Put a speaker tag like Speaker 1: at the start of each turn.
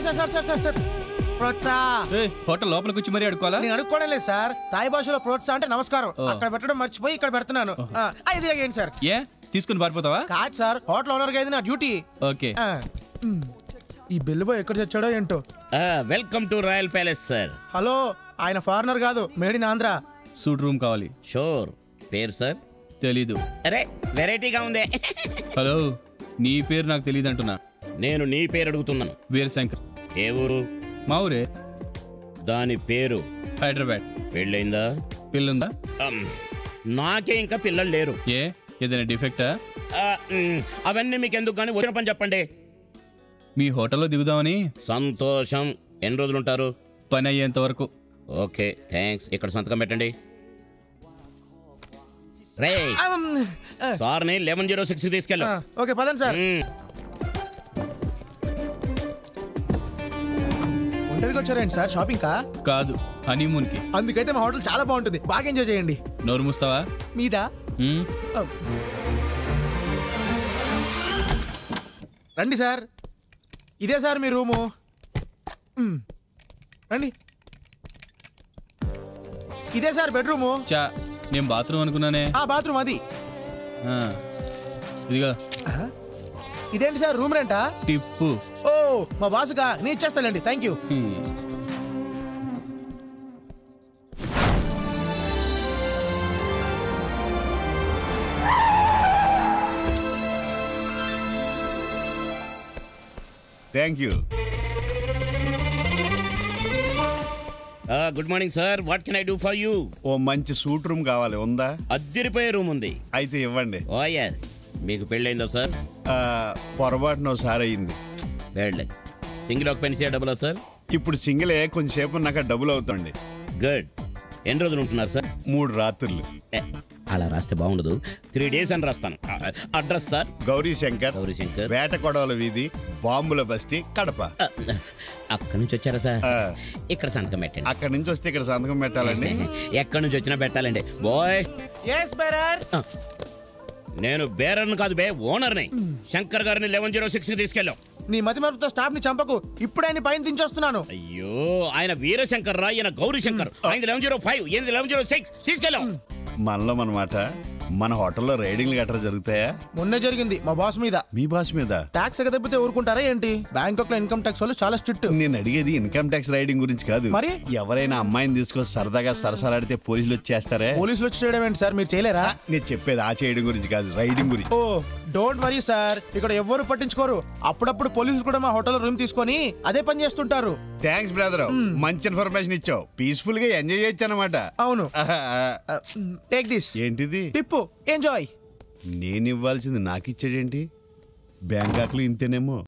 Speaker 1: Sir sir sir sir sir ప్రోత్సా
Speaker 2: ఏయ్, hotel లోపలికి వచ్చి మరీ అడుకోవాలా
Speaker 1: నేను అనుకోవడం లేదు సార్ తాయి భాషలో ప్రోత్సా అంటే నమస్కారం
Speaker 2: ఓ.
Speaker 1: అక్కడ పెట్టడం మర్చిపోయి ఇక్కడ పెడుతున్నాను ఆ, ఐదు ఏంటి సార్
Speaker 2: ఏ తీసుకుని పారిపోతావా
Speaker 1: కాదు సార్ హోటల్ ఓనర్ గా ఇది నా డ్యూటీ
Speaker 2: ఓకే
Speaker 1: ఆ, మ్. ఈ బిల్లు బాయ్ ఎక్కడ చచ్చాడో ఏంటో
Speaker 3: welcome to Royal Palace sir
Speaker 1: hello ఆయన ఫారినర్ కాదు made in Andhra
Speaker 2: suite room కావాలి
Speaker 3: షోర్ పేరు సార్
Speaker 2: తెలీదు
Speaker 3: అరే వెరైటీగా ఉంది
Speaker 2: హలో నీ పేరు నాకు తెలియదు అంటున్నా
Speaker 3: నేను నీ పేరు అడుగుతున్నాను
Speaker 2: వీరశంకర్
Speaker 3: ఏ ఊరు
Speaker 2: మా ఊరే
Speaker 3: దాని పేరు
Speaker 2: హైదరాబాద్
Speaker 3: పెళ్ళైందా
Speaker 2: పిల్లుందా
Speaker 3: అమ్, నాకే ఇంకా పిల్లలు లేరు
Speaker 2: ఏ ఏదైనా డిఫెక్టా
Speaker 3: ఆ, మ్, అవన్నీ మీకు ఎందుకు కానీ వచ్చిన పని చెప్పండి
Speaker 2: మీ హోటల్లో దిగుదామని
Speaker 3: సంతోషం ఎన్ని రోజులు ఉంటారు
Speaker 2: పని అయ్యేంత వరకు
Speaker 3: ఓకే థ్యాంక్స్ ఇక్కడ సంతకం పెట్టండి రే
Speaker 1: ఆ, మ్, ఆ,
Speaker 3: సార్ని లెవెన్ జీరో సిక్స్ తీసుకెళ్ళు
Speaker 1: ఆ, ఓకే పదండి సార్
Speaker 3: మ్,
Speaker 1: ఒంటరిగా వచ్చారేంటి సార్ షాపింగ్ కా
Speaker 2: కాదు హనీమూన్కి
Speaker 1: అందుకైతే మా హోటల్ చాలా బాగుంటుంది బాగా ఎంజాయ్ చేయండి
Speaker 2: నోరు మూస్తావా
Speaker 1: మీదా
Speaker 2: మ్మ్?
Speaker 1: ఓ. రండి సార్ ఇదే సార్ మీ రూము మ్. రండి ఇదే సార్ బెడ్రూము
Speaker 2: చా నేను బాత్రూమ్ అనుకున్నానే
Speaker 1: ఆ బాత్రూమ్ అది
Speaker 2: ఆ, ఇదిగో
Speaker 1: ఆహా. ఇదేంటి సార్ రూమ్ రెంటా
Speaker 2: టిప్పు
Speaker 1: ఓ మా బాసుగా నేను ఇచ్చేస్తానండి thank you
Speaker 2: hmm.
Speaker 4: Thank you
Speaker 3: good morning sir what can I do for you
Speaker 4: ఓ మంచి సూట్ రూమ్ కావాలి ఉందా
Speaker 3: అద్దరిపోయే రూమ్ ఉంది
Speaker 4: అయితే ఇవ్వండి
Speaker 3: ఓ ఎస్ మీకు పెళ్ళైందో సార్
Speaker 4: ఆ, పొరపాటున ఒకసారి అయింది
Speaker 3: పెళ్ళి సింగిల్ ఒక పెన్సీ డబుల్ సార్
Speaker 4: ఇప్పుడు సింగిలే కొంచెంసేపు నాకు డబుల్ అవుతుంది
Speaker 3: గుడ్ ఎన్ని రోజులు ఉంటున్నారు సార్
Speaker 4: మూడు రాత్రులు
Speaker 3: ఏ, అలా రాస్తే బాగుండదు త్రీ డేస్ అని రాస్తాను అడ్రస్ సార్
Speaker 4: గౌరీ శంకర్
Speaker 3: గౌరీ శంకర్
Speaker 4: వేట కొడవల వీధి బాంబుల బస్తీ కడప
Speaker 3: అక్కడి నుంచి వచ్చారా సార్
Speaker 4: ఆ.
Speaker 3: ఇక్కడ సంతకం పెట్టండి
Speaker 4: అక్కడి నుంచి వస్తే ఇక్కడ సంతకం పెట్టాలండి
Speaker 3: ఎక్కడి నుంచి వచ్చినా పెట్టాలండి బాయ్
Speaker 1: ఎస్ బెరర్
Speaker 3: నేను బేరర్ని కాదు బే ఓనర్ని శంకర్ గారిని లెవెన్ జీరో సిక్స్ తీసుకెళ్ళాం
Speaker 1: నీ మతి మరుపుతో స్టాఫ్ ని చంపకు ఇప్పుడే ఆయన పైన దించొస్తున్నాను
Speaker 3: అయ్యో ఆయన వీరశంకర్ రా ఈయన గౌరీ శంకర్ ఆయన లెవెన్ జీరో ఫైవ్ ఈయన లెవెన్ జీరో సిక్స్ తీసుకెళ్ళాం
Speaker 4: మనలో మనమాట మన హోటల్లో రైడింగ్లు గట్రా జరుగుతాయా
Speaker 1: మొన్నే జరిగింది మా బాస్ మీద
Speaker 4: మీ బాస్ మీద
Speaker 1: ట్యాక్స్ ఎగదప్పితే ఊరుకుంటారా ఏంటి బ్యాంకాక్ లో ఇన్కమ్ ట్యాక్స్ వాళ్ళు చాలా స్ట్రిక్ట్
Speaker 4: నేను అడిగేది ఇన్కమ్ ట్యాక్స్ రైడింగ్ గురించి కాదు
Speaker 1: మరి?
Speaker 4: ఎవరైనా అమ్మాయిని తీసుకొని సరదాగా సరసలాడితే పోలీసులు వచ్చేస్తారే
Speaker 1: పోలీసులు వచ్చి చేయడం ఏంటి సార్ మీరు చేయలేరా
Speaker 4: నేను చెప్పేది ఆ చేయడం గురించి కాదు రైడింగ్ గురించి
Speaker 1: ఓ డోంట్ వరీ సార్ ఇక్కడ ఎవ్వరు పట్టించుకోరు అప్పుడప్పుడు పోలీసులు కూడా మా హోటల్ రూమ్ తీసుకొని అదే పని చేస్తుంటారు
Speaker 4: థ్యాంక్స్ బ్రదర్ మంచి ఇన్ఫర్మేషన్ ఇచ్చావు పీస్ఫుల్ గా ఎంజాయ్ చేయొచ్చు అనమాట
Speaker 1: అవును టేక్ దిస్
Speaker 4: ఏంటిది
Speaker 1: టిప్పు ఎంజాయ్
Speaker 4: నేను ఇవ్వాల్సింది నాకు ఇచ్చాడేంటి బ్యాంకాక్లో ఇంతేనేమో